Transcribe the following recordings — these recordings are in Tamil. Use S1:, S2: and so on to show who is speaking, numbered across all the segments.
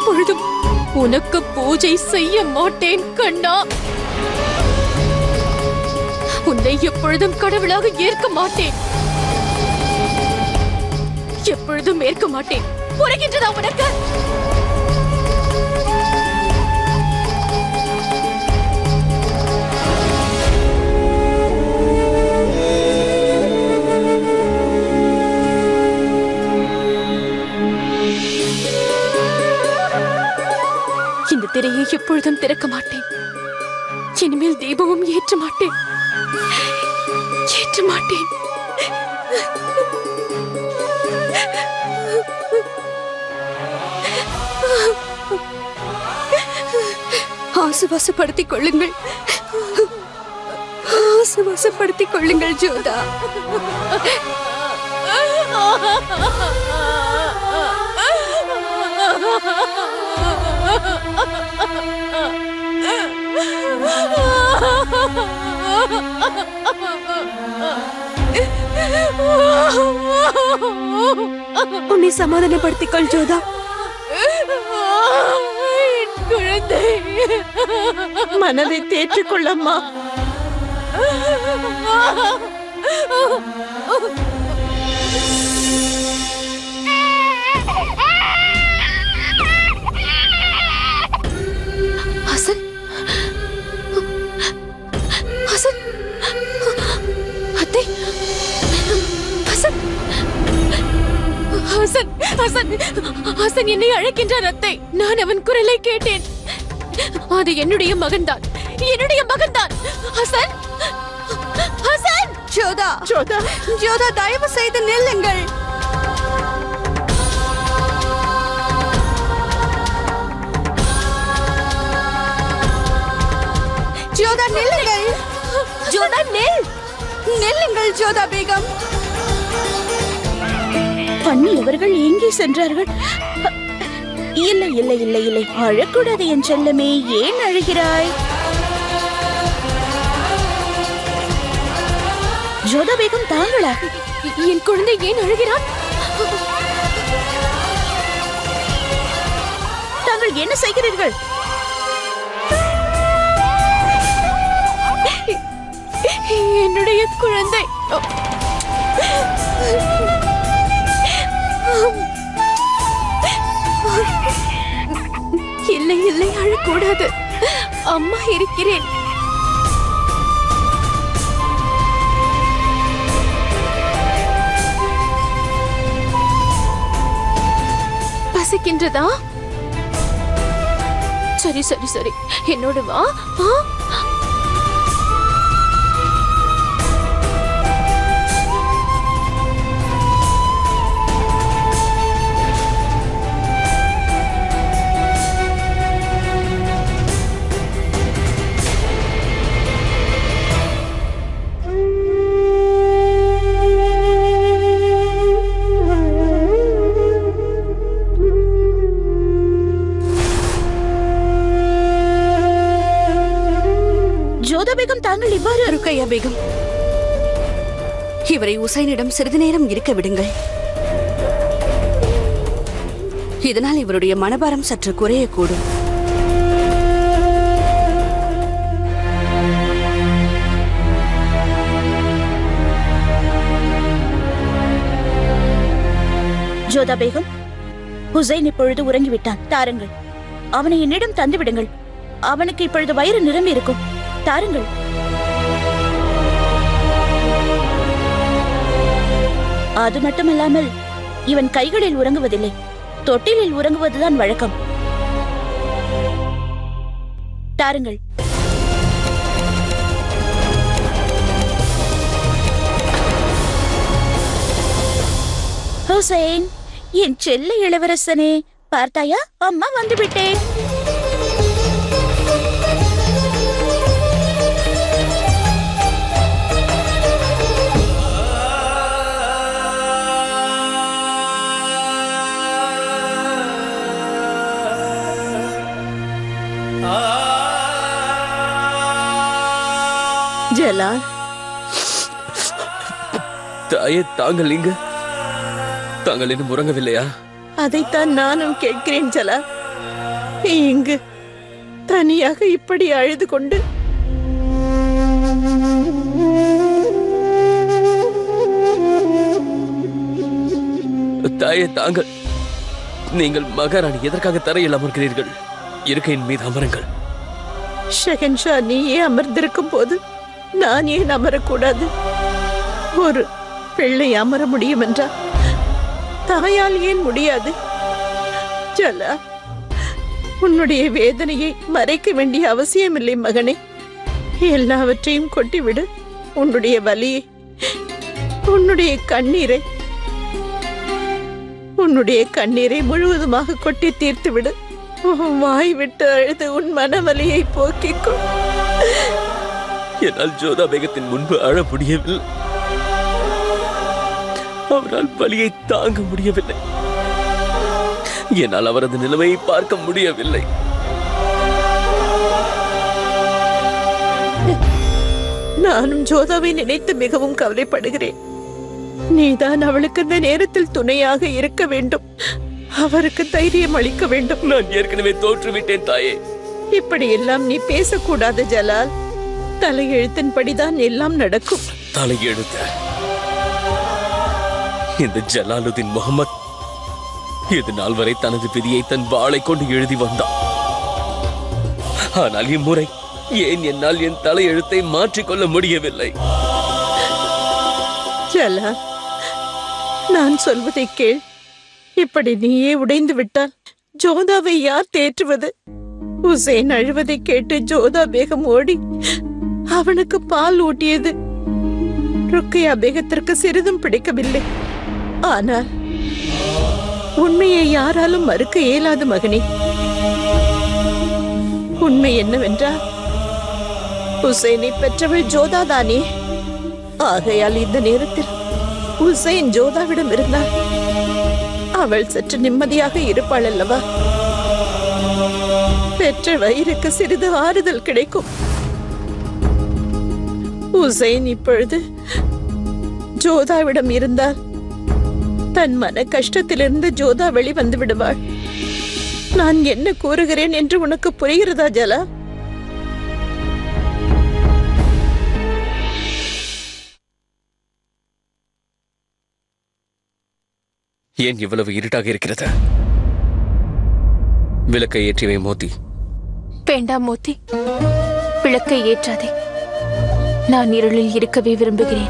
S1: எப்பொழுதும் உனக்கு பூஜை செய்ய மாட்டேன் கண்ணா உன்னை எப்பொழுதும் கடவுளாக ஏற்க மாட்டேன் எப்பொழுதும் ஏற்க மாட்டேன் புரிகின்றதா உனக்கு இந்த திரையை எப்பொழுதும் திறக்க மாட்டேன் இனிமேல் தீபமும் ஏற்ற மாட்டேன் ஏற்ற மாட்டேன் ஆசுவாசப்படுத்திக் கொள்ளுங்கள் ஆசுவாசப்படுத்திக் கொள்ளுங்கள் ஜோதா உன்னை சமாதானப்படுத்திக் கொள் ஜோதா குழந்தை
S2: மனதை தேற்றிக்கொள்ளம்மா
S1: ஹசன் ஹசன் அத்தை ஹசன் ஹசன் ஹசன் ஹசன் என்னை அழைக்கின்றான் அத்தை நான் அவன் குரலை கேட்டேன் அது என்னுடைய மகன்தான் என்னுடைய மகன்தான் ஹசன் ஹசன்
S3: ஜோதா
S2: ஜோதா
S3: ஜோதா தயவு செய்து நில்லுங்கள் ஜோதா நில்லுங்கள் ஜோதா நில் நில்லுங்கள் ஜோதா பேகம்
S2: பண்ணி இவர்கள் எங்கே சென்றார்கள் இல்லை இல்லை இல்லை இல்லை அழக்கூடாது என் செல்லமே ஏன் அழுகிறாய் ஜோதா பேகம் தாங்களா
S1: என் குழந்தை ஏன் அழுகிறான்
S2: தாங்கள் என்ன செய்கிறீர்கள்
S1: என்னுடைய குழந்தை இல்லை இல்லை அழக்கூடாது அம்மா இருக்கிறேன் பசிக்கின்றதா சரி சரி சரி என்னோட வா ஆ
S2: ஜோதா பேகம் தாங்கள் இவ்வாறு
S3: ருக்கையா பேகம் இவரை உசைனிடம் சிறிது நேரம் இருக்க விடுங்கள் இதனால் இவருடைய மனபாரம் சற்று குறையக்கூடும்
S2: ஜோதா பேகம் ஹுசைன் இப்பொழுது உறங்கிவிட்டான் தாருங்கள் அவனை என்னிடம் தந்து விடுங்கள் அவனுக்கு இப்பொழுது வயிறு நிரம்பி இருக்கும் தாருங்கள் அது மட்டுமல்லாமல் இவன் கைகளில் உறங்குவதில்லை தொட்டிலில் உறங்குவதுதான் வழக்கம் தாருங்கள் ஹுசைன் என் செல்ல இளவரசனே பார்த்தாயா அம்மா வந்து விட்டேன் ஜலால்
S4: தாயே தாங்கள் இங்கு தாங்கள் இன்னும் உறங்கவில்லையா
S2: அதைத்தான் நானும் கேட்கிறேன் ஜலால்
S5: இங்கு தனியாக இப்படி அழுது கொண்டு
S4: தாயே தாங்கள் நீங்கள் மகாராணி எதற்காக தரையில் அமர்கிறீர்கள் இருக்கையின் மீது அமருங்கள்
S5: ஷெகன்ஷா நீயே அமர்ந்திருக்கும் போது நான் ஏன் அமரக்கூடாது ஒரு பிள்ளை அமர முடியும் என்றா தாயால் ஏன் முடியாது ஜலா உன்னுடைய வேதனையை மறைக்க வேண்டிய அவசியமில்லை மகனே எல்லாவற்றையும் கொட்டிவிடு உன்னுடைய வலியை உன்னுடைய கண்ணீரை உன்னுடைய கண்ணீரை முழுவதுமாக கொட்டி தீர்த்து விடு உன் வாய் விட்டு அழுது உன் மனவலியை போக்கிக்கொள்
S4: என்னால் ஜோதா பேகத்தின் முன்பு அழ முடியவில்லை அவரால் வலியை தாங்க முடியவில்லை என்னால் அவரது நிலைமையை பார்க்க முடியவில்லை
S5: நானும் ஜோதாவை நினைத்து மிகவும் கவலைப்படுகிறேன் நீதான் அவளுக்கு இந்த நேரத்தில் துணையாக இருக்க வேண்டும் அவருக்கு தைரியம் அளிக்க வேண்டும்
S4: நான் ஏற்கனவே தோற்றுவிட்டேன் தாயே
S5: இப்படி எல்லாம் நீ பேசக்கூடாது ஜலால் தலையெழுத்தின்படிதான் எல்லாம் நடக்கும்
S4: தலையெழுத்த இந்த ஜலாலுதீன் முகமது இது நாள் வரை தனது விதியை தன் வாளை கொண்டு எழுதி வந்தான் ஆனால் இம்முறை ஏன் என்னால் என் தலையெழுத்தை மாற்றிக்கொள்ள முடியவில்லை
S5: ஜலால் நான் சொல்வதை கேள் இப்படி நீயே உடைந்து விட்டால் ஜோதாவை யார் தேற்றுவது உசேன் அழுவதை கேட்டு ஜோதா பேகம் ஓடி அவனுக்கு பால் ஊட்டியது ருக்கையா பேகத்திற்கு சிறிதும் பிடிக்கவில்லை ஆனால் உண்மையை யாராலும் மறுக்க இயலாது மகனே உண்மை என்னவென்றால் உசேனை பெற்றவள் ஜோதா தானே ஆகையால் இந்த நேரத்தில் உசேன் ஜோதாவிடம் இருந்தால் அவள் சற்று நிம்மதியாக இருப்பாள் அல்லவா பெற்ற வயிறுக்கு சிறிது ஆறுதல் கிடைக்கும் உசைன் இப்பொழுது ஜோதாவிடம் இருந்தால் தன் மன கஷ்டத்திலிருந்து ஜோதா வெளிவந்து விடுவாள் நான் என்ன கூறுகிறேன் என்று உனக்கு புரிகிறதா ஜலா
S4: ஏன் இவ்வளவு இருட்டாக இருக்கிறது விளக்கை ஏற்றிவை மோதி
S1: வேண்டாம் மோத்தி விளக்கை ஏற்றாதே நான் இருளில் இருக்கவே விரும்புகிறேன்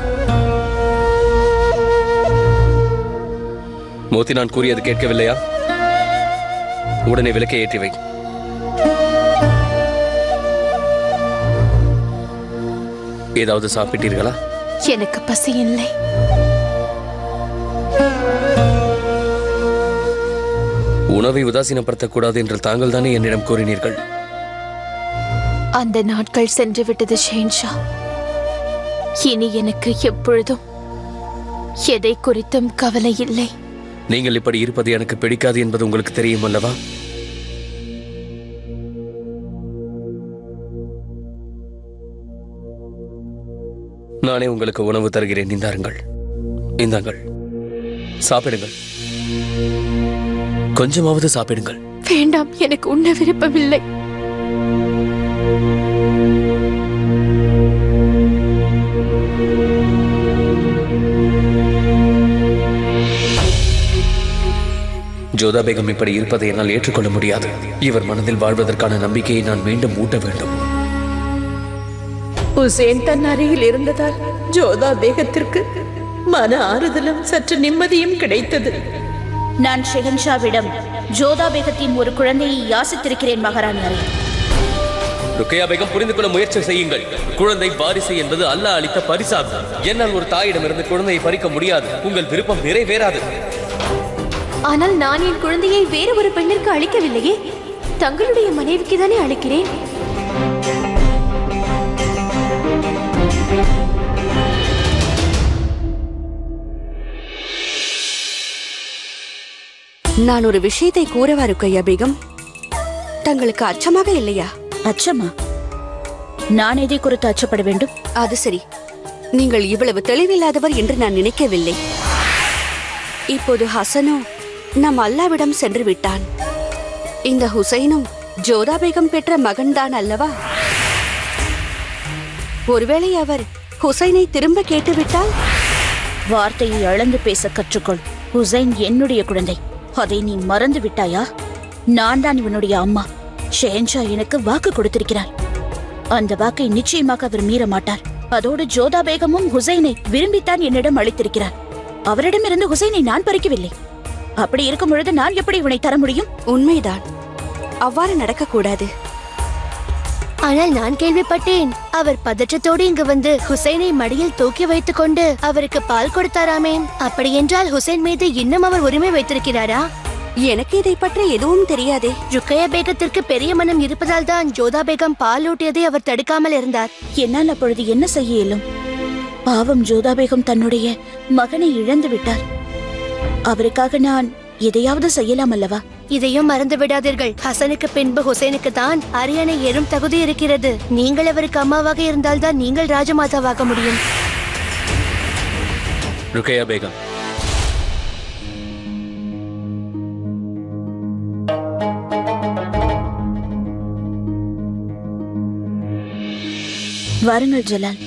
S4: மோதி நான் கூறியது கேட்கவில்லையா உடனே விளக்கை ஏற்றி வை ஏதாவது சாப்பிட்டீர்களா
S1: எனக்கு பசி இல்லை
S4: உணவை உதாசீனப்படுத்தக்கூடாது என்று தாங்கள் தானே என்னிடம் கூறினீர்கள்
S1: அந்த நாட்கள் சென்று விட்டது ஷேன்ஷா இனி எனக்கு எப்பொழுதும் எதை குறித்தும் கவலை இல்லை
S4: நீங்கள் இப்படி இருப்பது எனக்கு பிடிக்காது என்பது உங்களுக்கு தெரியும் அல்லவா நானே உங்களுக்கு உணவு தருகிறேன் இந்தாருங்கள் இந்தாங்கள் சாப்பிடுங்கள் கொஞ்சமாவது சாப்பிடுங்கள்
S1: வேண்டாம் எனக்கு உண்ண விருப்பமில்லை
S4: ஜோதா பேகம் இப்படி இருப்பதை என்னால் ஏற்றுக்கொள்ள முடியாது இவர் மனதில் வாழ்வதற்கான நம்பிக்கையை நான் மீண்டும் ஊட்ட வேண்டும்
S5: உசேன் தன் அருகில் இருந்ததால் ஜோதா பேகத்திற்கு மன ஆறுதலும் சற்று நிம்மதியும் கிடைத்தது
S2: நான் ஷெகன்ஷாவிடம் ஜோதா பேகத்தின் ஒரு குழந்தையை யாசித்திருக்கிறேன் மகாராணியாரே
S4: ருக்கையா பேகம் புரிந்து கொள்ள முயற்சி செய்யுங்கள் குழந்தை வாரிசு என்பது அல்லாஹ் அளித்த பரிசாகும் என்னால் ஒரு தாயிடமிருந்து குழந்தையை பறிக்க முடியாது உங்கள் விருப்பம் நிறைவேறாது
S1: ஆனால் நான் என் குழந்தையை வேறு ஒரு பெண்ணிற்கு அளிக்கவில்லையே தங்களுடைய மனைவிக்கு தானே அளிக்கிறேன்
S3: நான் ஒரு விஷயத்தை கூறவா ருக்கையா பேகம் தங்களுக்கு அச்சமாக இல்லையா
S2: அச்சமா நான் எதை குறித்து அச்சப்பட வேண்டும்
S3: அது சரி நீங்கள் இவ்வளவு தெளிவில்லாதவர் என்று நான் நினைக்கவில்லை இப்போது ஹசனோ நம் அல்லாவிடம் சென்று விட்டான் இந்த ஹுசைனும் ஜோதா பேகம் பெற்ற மகன்தான் அல்லவா ஒருவேளை அவர் ஹுசைனை திரும்ப கேட்டுவிட்டால்
S2: வார்த்தையை அளந்து பேச கற்றுக்கொள் ஹுசைன் என்னுடைய குழந்தை அதை நீ மறந்து விட்டாயா நான் தான் இவனுடைய அம்மா ஷெஹன்ஷா எனக்கு வாக்கு கொடுத்திருக்கிறார் அந்த வாக்கை நிச்சயமாக அவர் மீற மாட்டார் அதோடு ஜோதா பேகமும் ஹுசைனை விரும்பித்தான் என்னிடம் அளித்திருக்கிறார் அவரிடமிருந்து ஹுசைனை நான் பறிக்கவில்லை அப்படி இருக்கும் பொழுது நான் எப்படி இவனை தர முடியும்
S3: உண்மைதான் அவ்வாறு நடக்கக்கூடாது
S6: ஆனால் நான் கேள்விப்பட்டேன் அவர் பதற்றத்தோடு இங்கு வந்து ஹுசைனை மடியில் தூக்கி வைத்துக் கொண்டு அவருக்கு பால் கொடுத்தாராமே அப்படியென்றால் ஹுசைன் மீது இன்னும் அவர் உரிமை வைத்திருக்கிறாரா
S3: எனக்கு இதை பற்றி எதுவும் தெரியாதே
S6: ருக்கையா பேகத்திற்கு பெரிய மனம் இருப்பதால் தான் ஜோதா பேகம் பால் ஊட்டியதை அவர் தடுக்காமல் இருந்தார்
S2: என்னால் அப்பொழுது என்ன செய்ய இயலும் பாவம் ஜோதா பேகம் தன்னுடைய மகனை இழந்து விட்டார் அவருக்காக நான் எதையாவது செய்யலாம் அல்லவா
S6: இதையும் மறந்து விடாதீர்கள் ஹசனுக்கு பின்பு ஹுசைனுக்கு தான் அரியணை ஏறும் தகுதி இருக்கிறது நீங்கள் அவருக்கு அம்மாவாக இருந்தால்தான் நீங்கள் ராஜமாதாவாக முடியும்
S4: ருக்கையா பேகம்
S2: வாருங்கள் ஜலால்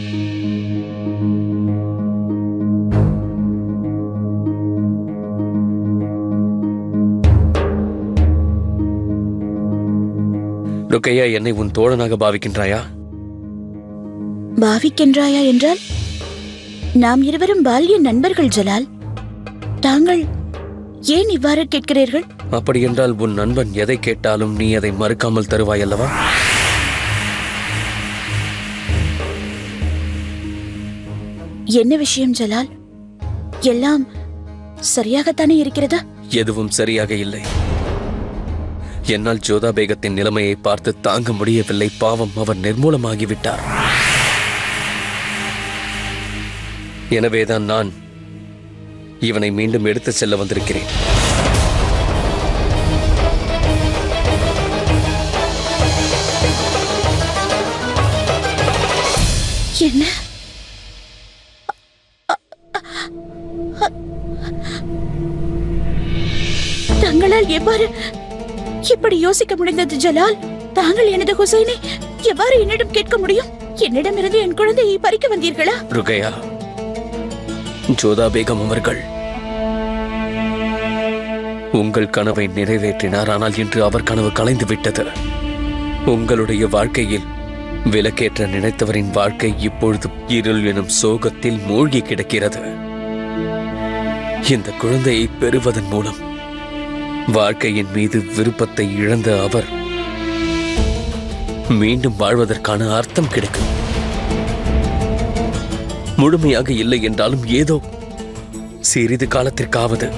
S4: ருக்கையா என்னை உன் தோழனாக பாவிக்கின்றாயா
S2: பாவிக்கின்றாயா என்றால் நாம் இருவரும் பால்ய நண்பர்கள் ஜலால் தாங்கள் ஏன் இவ்வாறு கேட்கிறீர்கள்
S4: அப்படியென்றால் உன் நண்பன் எதை கேட்டாலும் நீ அதை மறுக்காமல் தருவாய் அல்லவா
S2: என்ன விஷயம் ஜலால் எல்லாம் சரியாகத்தானே இருக்கிறதா
S4: எதுவும் சரியாக இல்லை என்னால் ஜோதா பேகத்தின் நிலைமையை பார்த்து தாங்க முடியவில்லை பாவம் அவர் நிர்மூலமாகிவிட்டார் எனவேதான் நான் இவனை மீண்டும் எடுத்துச் செல்ல வந்திருக்கிறேன்
S2: என்ன தங்களால் எவ்வாறு இப்படி யோசிக்க முடிந்தது ஜலால் தாங்கள் எனது ஹுசைனை எவ்வாறு என்னிடம் கேட்க முடியும் என்னிடமிருந்து என் குழந்தையை பறிக்க வந்தீர்களா
S4: ருகையா ஜோதா பேகம் அவர்கள் உங்கள் கனவை நிறைவேற்றினார் ஆனால் இன்று அவர் கனவு கலைந்து விட்டது உங்களுடைய வாழ்க்கையில் விலக்கேற்ற நினைத்தவரின் வாழ்க்கை இப்பொழுது இருள் எனும் சோகத்தில் மூழ்கி கிடக்கிறது இந்த குழந்தையை பெறுவதன் மூலம் வாழ்க்கையின் மீது விருப்பத்தை இழந்த அவர் மீண்டும் வாழ்வதற்கான அர்த்தம் கிடைக்கும் முழுமையாக இல்லை என்றாலும் ஏதோ சிறிது காலத்திற்காவது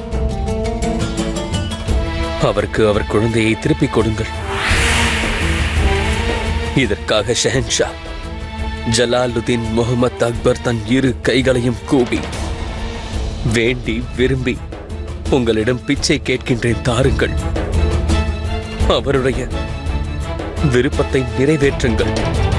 S4: அவருக்கு அவர் குழந்தையை திருப்பிக் கொடுங்கள் இதற்காக ஷெஹன்ஷா ஜலாலுதீன் முகமது அக்பர் தன் இரு கைகளையும் கூபி வேண்டி விரும்பி உங்களிடம் பிச்சை கேட்கின்றேன் தாருங்கள் அவருடைய விருப்பத்தை நிறைவேற்றுங்கள்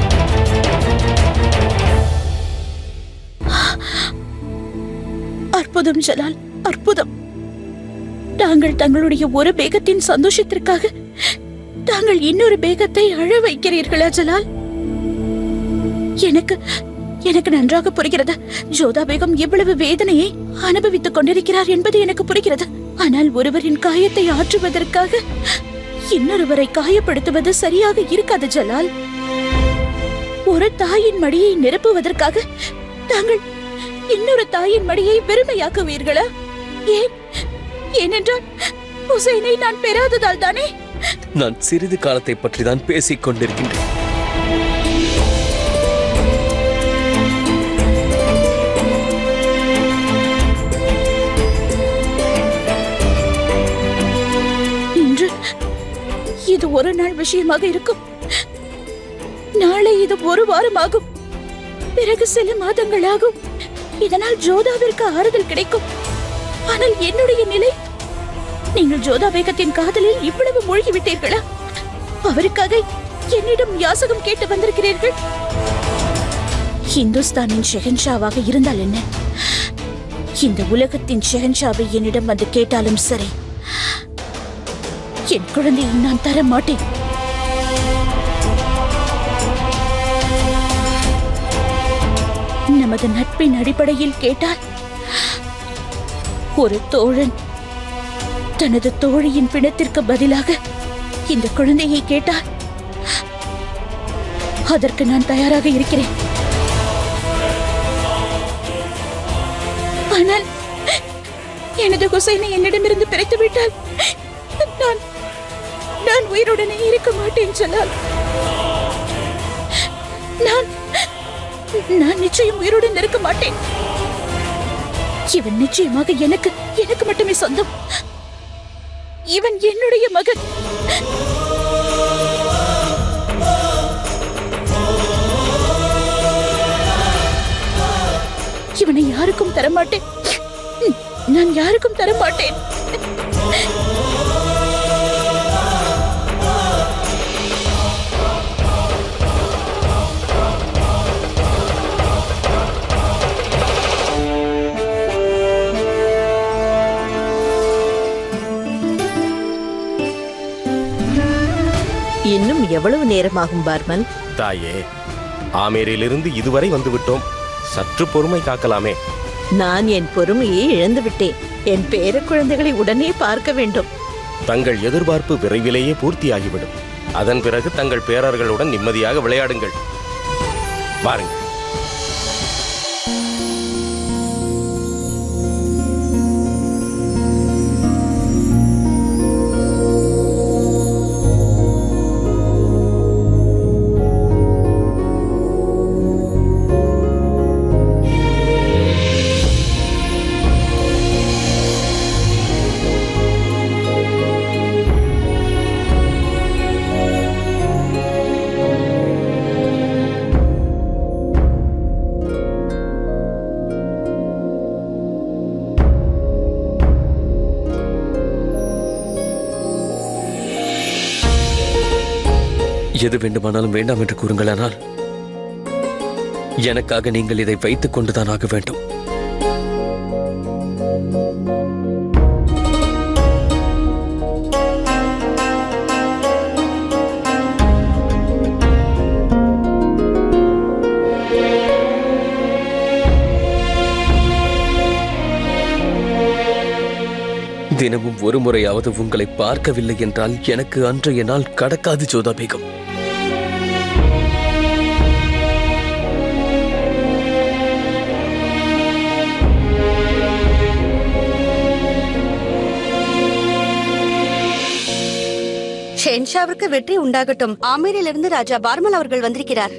S2: அற்புதம் ஜலால் அற்புதம் தாங்கள் தங்களுடைய ஒரு பேகத்தின் சந்தோஷத்திற்காக தாங்கள் இன்னொரு பேகத்தை அழ வைக்கிறீர்களா ஜலால் எனக்கு எனக்கு நன்றாக புரிகிறது ஜோதா பேகம் எவ்வளவு வேதனையை அனுபவித்துக் கொண்டிருக்கிறார் என்பது எனக்கு புரிகிறது ஆனால் ஒருவரின் காயத்தை ஆற்றுவதற்காக இன்னொருவரை காயப்படுத்துவது சரியாக இருக்காது ஜலால் ஒரு தாயின் மடியை நிரப்புவதற்காக தாங்கள் இன்னொரு தாயின் மடியை வெறுமையாக்குவீர்களா ஏன் ஏனென்றால் ஹுசைனை நான் பெறாததால் தானே
S4: நான் சிறிது காலத்தை பற்றி தான் பேசிக் கொண்டிருக்கின்றேன்
S2: இன்று இது ஒரு நாள் விஷயமாக இருக்கும் நாளை இது ஒரு வாரம் ஆகும் பிறகு சில மாதங்கள் ஆகும் இதனால் ஜோதாவிற்கு ஆறுதல் கிடைக்கும் ஆனால் என்னுடைய நிலை நீங்கள் ஜோதா பேகத்தின் காதலில் இவ்வளவு மூழ்கி விட்டீர்களா அவருக்காக என்னிடம் யாசகம் கேட்டு வந்திருக்கிறீர்கள் இந்துஸ்தானின் ஷெஹன்ஷாவாக இருந்தால் என்ன இந்த உலகத்தின் ஷெஹன்ஷாவை என்னிடம் வந்து கேட்டாலும் சரி என் குழந்தையை நான் தர மாட்டேன் நமது நட்பின் அடிப்படையில் கேட்டால் ஒரு தோழன் தனது தோழியின் பிணத்திற்கு பதிலாக இந்த குழந்தையை கேட்டால் அதற்கு நான் தயாராக இருக்கிறேன் ஆனால் எனது ஹுசைனை என்னிடமிருந்து பிரித்து விட்டால் நான் நான் உயிருடனே இருக்க மாட்டேன் சொன்னால் நான் நான் நிச்சயம் உயிருடன் இருக்க மாட்டேன் இவன் நிச்சயமாக எனக்கு எனக்கு மட்டுமே சொந்தம் இவன் என்னுடைய மகன் இவனை யாருக்கும் தரமாட்டேன் நான் யாருக்கும் தரமாட்டேன்
S5: இன்னும் எவ்வளவு நேரமாகும் பார்மன்
S7: தாயே ஆமேரிலிருந்து இதுவரை வந்துவிட்டோம் சற்று பொறுமை காக்கலாமே
S5: நான் என் பொறுமையை இழந்து விட்டேன் என் பேர குழந்தைகளை உடனே பார்க்க வேண்டும்
S7: தங்கள் எதிர்பார்ப்பு விரைவிலேயே பூர்த்தியாகிவிடும் அதன் பிறகு தங்கள் பேரர்களுடன் நிம்மதியாக விளையாடுங்கள் வாருங்கள்
S4: எது வேண்டுமானாலும் வேண்டாம் என்று கூறுங்கள் ஆனால் எனக்காக நீங்கள் இதை வைத்துக் கொண்டுதான் ஆக வேண்டும் தினமும் ஒரு முறையாவது உங்களை பார்க்கவில்லை என்றால் எனக்கு அன்றைய நாள் கடக்காது ஜோதா பேகம்
S3: ஷென்ஷாவிற்கு வெற்றி உண்டாகட்டும் ஆமீரிலிருந்து ராஜா பார்மல் அவர்கள் வந்திருக்கிறார்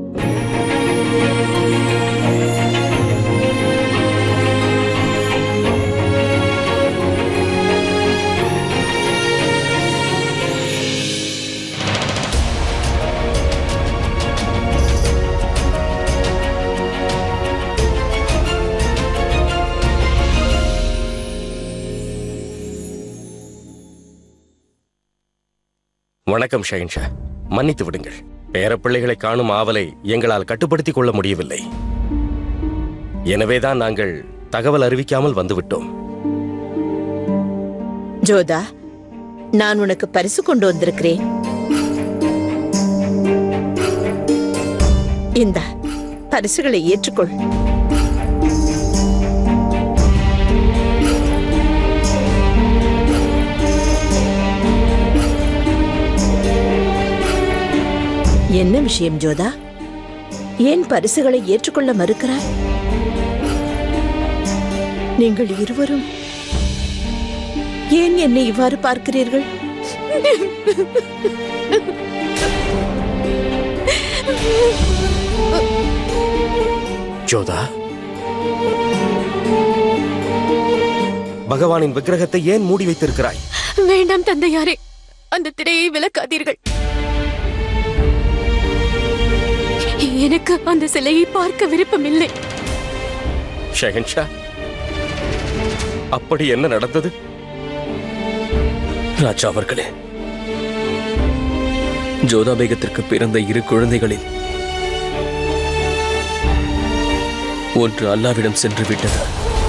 S7: வணக்கம் ஷஹின்ஷா மன்னித்து விடுங்கள் பேரப்பிள்ளைகளை காணும் ஆவலை எங்களால் கட்டுப்படுத்திக் கொள்ள முடியவில்லை எனவேதான் நாங்கள் தகவல் அறிவிக்காமல் வந்துவிட்டோம்
S5: ஜோதா நான் உனக்கு பரிசு கொண்டு வந்திருக்கிறேன் இந்த பரிசுகளை ஏற்றுக்கொள் என்ன விஷயம் ஜோதா ஏன் பரிசுகளை ஏற்றுக்கொள்ள மறுக்கிறாய் நீங்கள் இருவரும் ஏன் என்னை இவ்வாறு பார்க்கிறீர்கள்
S7: ஜோதா பகவானின் விக்கிரகத்தை ஏன் மூடி வைத்திருக்கிறாய்
S1: வேண்டாம் தந்தையாரே அந்த திரையை விலக்காதீர்கள் எனக்கு அந்த சிலையை பார்க்க விருப்பமில்லை
S7: ஷஹன்ஷா அப்படி என்ன நடந்தது
S4: ராஜா அவர்களே ஜோதா பேகத்திற்கு பிறந்த இரு குழந்தைகளில் ஒன்று அல்லாவிடம் சென்று விட்டது